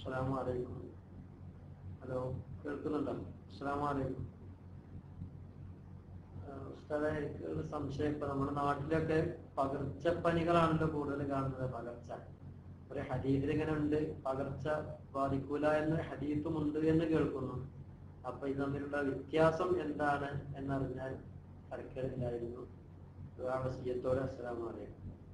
അസ്സലാമു അലൈക്കും ഹലോ കേൾക്കുന്നുണ്ടോ അസ്സലാമു അലൈക്കും ആഹ് ഉസ്താദെ എനിക്ക് ഒരു സംശയം ഇപ്പൊ നമ്മുടെ നാട്ടിലൊക്കെ പകർച്ചപ്പനികളാണല്ലോ കൂടുതൽ കാണുന്നത് പകർച്ച ഒരു ഹദീസിൽ ഇങ്ങനെ ഉണ്ട് പകർച്ച ബാധിക്കൂല എന്ന് ഹദീസും ഉണ്ട് എന്ന് കേൾക്കുന്നു അപ്പൊ ഇത് തമ്മിലുള്ള വ്യത്യാസം എന്താണ് എന്നറിഞ്ഞാൽ തരക്കേടില്ലായിരുന്നു വസീയത്തോടെ അസ്സലാമു അലൈക്കും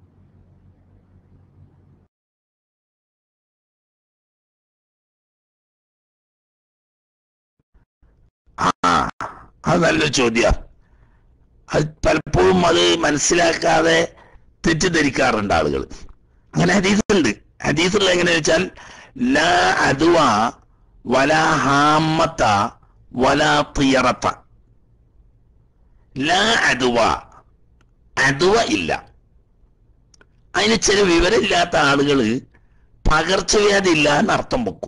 ആ അത് നല്ലൊരു ചോദ്യം അത് പലപ്പോഴും അത് മനസ്സിലാക്കാതെ തെറ്റിദ്ധരിക്കാറുണ്ട് ആളുകൾ അങ്ങനെ ഹദീസുണ്ട് ഹദീസുള്ള എങ്ങനെയാ വെച്ചാൽ ലാ അദ്വ വലാ ഹാമത്ത വലാ തിയറത്ത ലാ അദ്വ അദ്വ ഇല്ല അതിന് ചില വിവരമില്ലാത്ത ആളുകള് പകർച്ചവ്യാധി ഇല്ല എന്ന് അർത്ഥം വെക്കും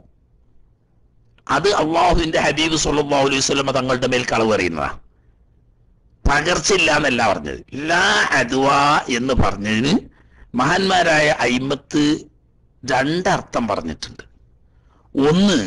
അത് അള്ളാഹുവിന്റെ ഹബീബ് സല്ലല്ലാഹു അലൈഹി വസല്ലം തങ്ങളുടെ മേൽ കളവ് പറയുന്നതാ പകർച്ചയില്ല എന്നല്ല പറഞ്ഞത് ലാ അദ്വ എന്ന് പറഞ്ഞതിന് മഹാന്മാരായ അയിമത്ത് രണ്ടർത്ഥം പറഞ്ഞിട്ടുണ്ട് ഒന്ന്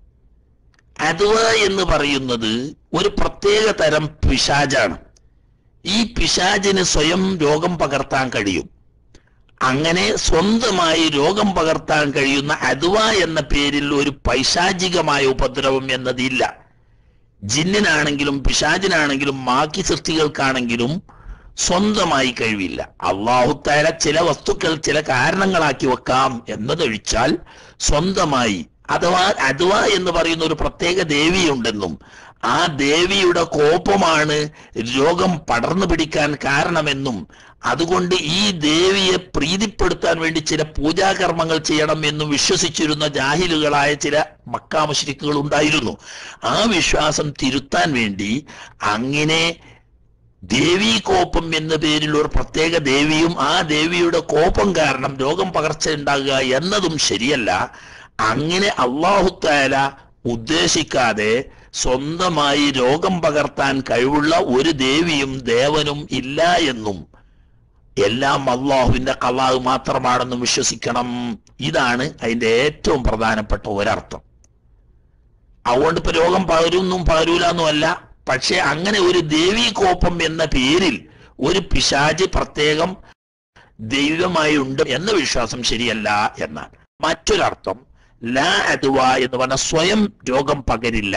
അദ്വ എന്ന് പറയുന്നത് ഒരു പ്രത്യേക തരം പിശാജാണ് ഈ പിശാജിന് സ്വയം രോഗം പകർത്താൻ കഴിയും അങ്ങനെ സ്വന്തമായി രോഗം പകർത്താൻ കഴിയുന്ന അദ്വ എന്ന പേരിൽ ഒരു പൈശാചികമായ ഉപദ്രവം എന്നതില്ല ജിന്നിനാണെങ്കിലും പിശാചിനാണെങ്കിലും ബാക്കി സൃഷ്ടികൾക്കാണെങ്കിലും സ്വന്തമായി കഴിവില്ല അള്ളാഹുത്താല ചില വസ്തുക്കൾ ചില കാരണങ്ങളാക്കി വെക്കാം എന്നതൊഴിച്ചാൽ സ്വന്തമായി അഥവാ അഥവാ എന്ന് പറയുന്ന ഒരു പ്രത്യേക ദേവിയുണ്ടെന്നും ആ ദേവിയുടെ കോപമാണ് രോഗം പടർന്നു പിടിക്കാൻ കാരണമെന്നും അതുകൊണ്ട് ഈ ദേവിയെ പ്രീതിപ്പെടുത്താൻ വേണ്ടി ചില പൂജാകർമ്മങ്ങൾ ചെയ്യണം എന്നും വിശ്വസിച്ചിരുന്ന ജാഹിലുകളായ ചില മക്കാമുശ്രിക്കുകൾ ഉണ്ടായിരുന്നു ആ വിശ്വാസം തിരുത്താൻ വേണ്ടി അങ്ങനെ ദേവീ കോപം എന്ന പേരിൽ ഒരു പ്രത്യേക ദേവിയും ആ ദേവിയുടെ കോപം കാരണം രോഗം പകർച്ച ഉണ്ടാകുക എന്നതും ശരിയല്ല അങ്ങനെ അള്ളാഹുത്താല ഉദ്ദേശിക്കാതെ സ്വന്തമായി രോഗം പകർത്താൻ കഴിവുള്ള ഒരു ദേവിയും ദേവനും ഇല്ല എന്നും എല്ലാം അള്ളാഹുവിന്റെ കലാവ് മാത്രമാണെന്നും വിശ്വസിക്കണം ഇതാണ് അതിന്റെ ഏറ്റവും പ്രധാനപ്പെട്ട ഒരർത്ഥം അതുകൊണ്ട് ഇപ്പൊ രോഗം പകരുന്നും പകരൂലെന്നും അല്ല പക്ഷെ അങ്ങനെ ഒരു ദേവീ കോപം എന്ന പേരിൽ ഒരു പിശാജ് പ്രത്യേകം ദൈവമായി ഉണ്ട് എന്ന വിശ്വാസം ശരിയല്ല എന്നാണ് മറ്റൊരർത്ഥം ലാ അദ്വ എന്ന് പറഞ്ഞ സ്വയം രോഗം പകരില്ല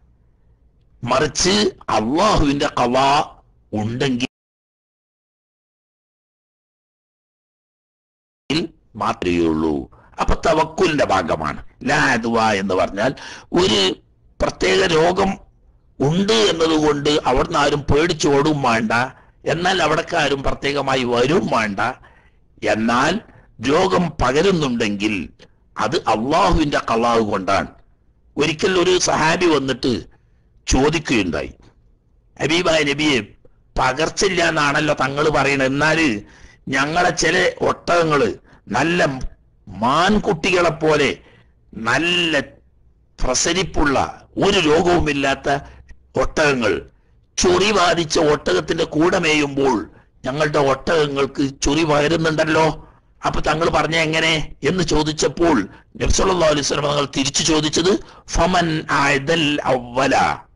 മറിച്ച് അള്ളാഹുവിന്റെ കവ ഉണ്ടെങ്കിൽ മാത്രമേ ഉള്ളൂ അപ്പൊ തവക്കുലിന്റെ ഭാഗമാണ് ലാ അദ്വ എന്ന് പറഞ്ഞാൽ ഒരു പ്രത്യേക രോഗം ഉണ്ട് എന്നതുകൊണ്ട് അവിടുന്ന് ആരും പേടിച്ച് ഓടും വേണ്ട എന്നാൽ അവിടേക്ക് ആരും പ്രത്യേകമായി വരും വേണ്ട എന്നാൽ രോഗം പകരുന്നുണ്ടെങ്കിൽ അത് അള്ളാഹുവിന്റെ കള്ളാഹു കൊണ്ടാണ് ഒരിക്കൽ ഒരു സഹാബി വന്നിട്ട് ചോദിക്കുകയുണ്ടായി ഹബീബായ നബിയെ പകർച്ചില്ല എന്നാണല്ലോ തങ്ങൾ പറയുന്നത് എന്നാല് ഞങ്ങളെ ചില ഒട്ടകങ്ങള് നല്ല മാൻകുട്ടികളെ പോലെ നല്ല പ്രസരിപ്പുള്ള ഒരു രോഗവുമില്ലാത്ത ഒട്ടകങ്ങൾ ചൊറി ബാധിച്ച ഒട്ടകത്തിന്റെ കൂടെ മേയുമ്പോൾ ഞങ്ങളുടെ ഒട്ടകങ്ങൾക്ക് ചൊറി പകരുന്നുണ്ടല്ലോ അപ്പൊ തങ്ങൾ പറഞ്ഞ എങ്ങനെ എന്ന് ചോദിച്ചപ്പോൾ നബ്സല്ലാ അലൈഹി സ്വലം തങ്ങൾ തിരിച്ചു ചോദിച്ചത് ഫമൻ ആയതൽ അവല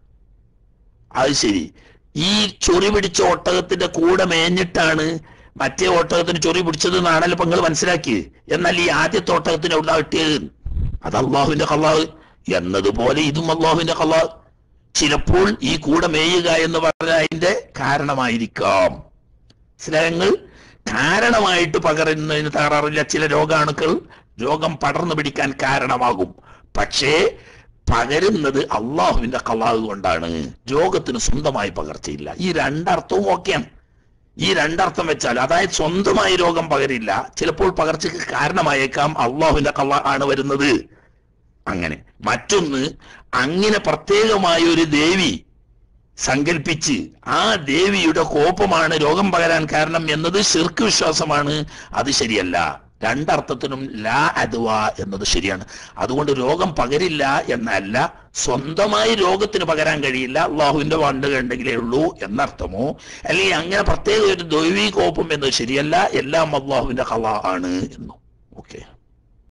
അത് ശരി ഈ ചൊറി പിടിച്ച ഒട്ടകത്തിന്റെ കൂടെ മേഞ്ഞിട്ടാണ് മറ്റേ ഒട്ടകത്തിന് ചൊറി പിടിച്ചത് എന്നാണല്ലോ ഇപ്പൊ നിങ്ങൾ മനസ്സിലാക്കിയത് എന്നാൽ ഈ ആദ്യത്തെ ഒട്ടകത്തിന് എവിടെ കിട്ടിയത് അത് അള്ളാഹുവിന്റെ കള്ളാഹ് എന്നതുപോലെ ഇതും അള്ളാഹുവിന്റെ കള്ളാഹ് ചിലപ്പോൾ ഈ കൂടെ മേയുക എന്ന് പറഞ്ഞ അതിന്റെ കാരണമായിരിക്കാം സ്നേഹങ്ങൾ കാരണമായിട്ട് പകരുന്നതിന് തകരാറില്ല ചില രോഗാണുക്കൾ രോഗം പടർന്നു പിടിക്കാൻ കാരണമാകും പക്ഷേ പകരുന്നത് അള്ളാഹുവിന്റെ കള്ളാഹ് കൊണ്ടാണ് രോഗത്തിന് സ്വന്തമായി പകർച്ചയില്ല ഈ രണ്ടർത്ഥവും ഓക്കെയാണ് ഈ രണ്ടർത്ഥം വെച്ചാൽ അതായത് സ്വന്തമായി രോഗം പകരില്ല ചിലപ്പോൾ പകർച്ചയ്ക്ക് കാരണമായേക്കാം അള്ളാഹുവിന്റെ കള്ള ആണ് വരുന്നത് അങ്ങനെ മറ്റൊന്ന് അങ്ങനെ പ്രത്യേകമായ ഒരു ദേവി സങ്കല്പിച്ച് ആ ദേവിയുടെ കോപമാണ് രോഗം പകരാൻ കാരണം എന്നത് ശിർക്ക് വിശ്വാസമാണ് അത് ശരിയല്ല രണ്ടർത്ഥത്തിനും ലാ അദ്വ എന്നത് ശരിയാണ് അതുകൊണ്ട് രോഗം പകരില്ല എന്നല്ല സ്വന്തമായി രോഗത്തിന് പകരാൻ കഴിയില്ല അള്ളാഹുവിന്റെ വണ്ട് ഉണ്ടെങ്കിലേ ഉള്ളൂ എന്നർത്ഥമോ അല്ലെങ്കിൽ അങ്ങനെ പ്രത്യേക ഒരു ദൈവീ കോപം എന്നത് ശരിയല്ല എല്ലാം അള്ളാഹുവിന്റെ കല ആണ് എന്നും ഓക്കെ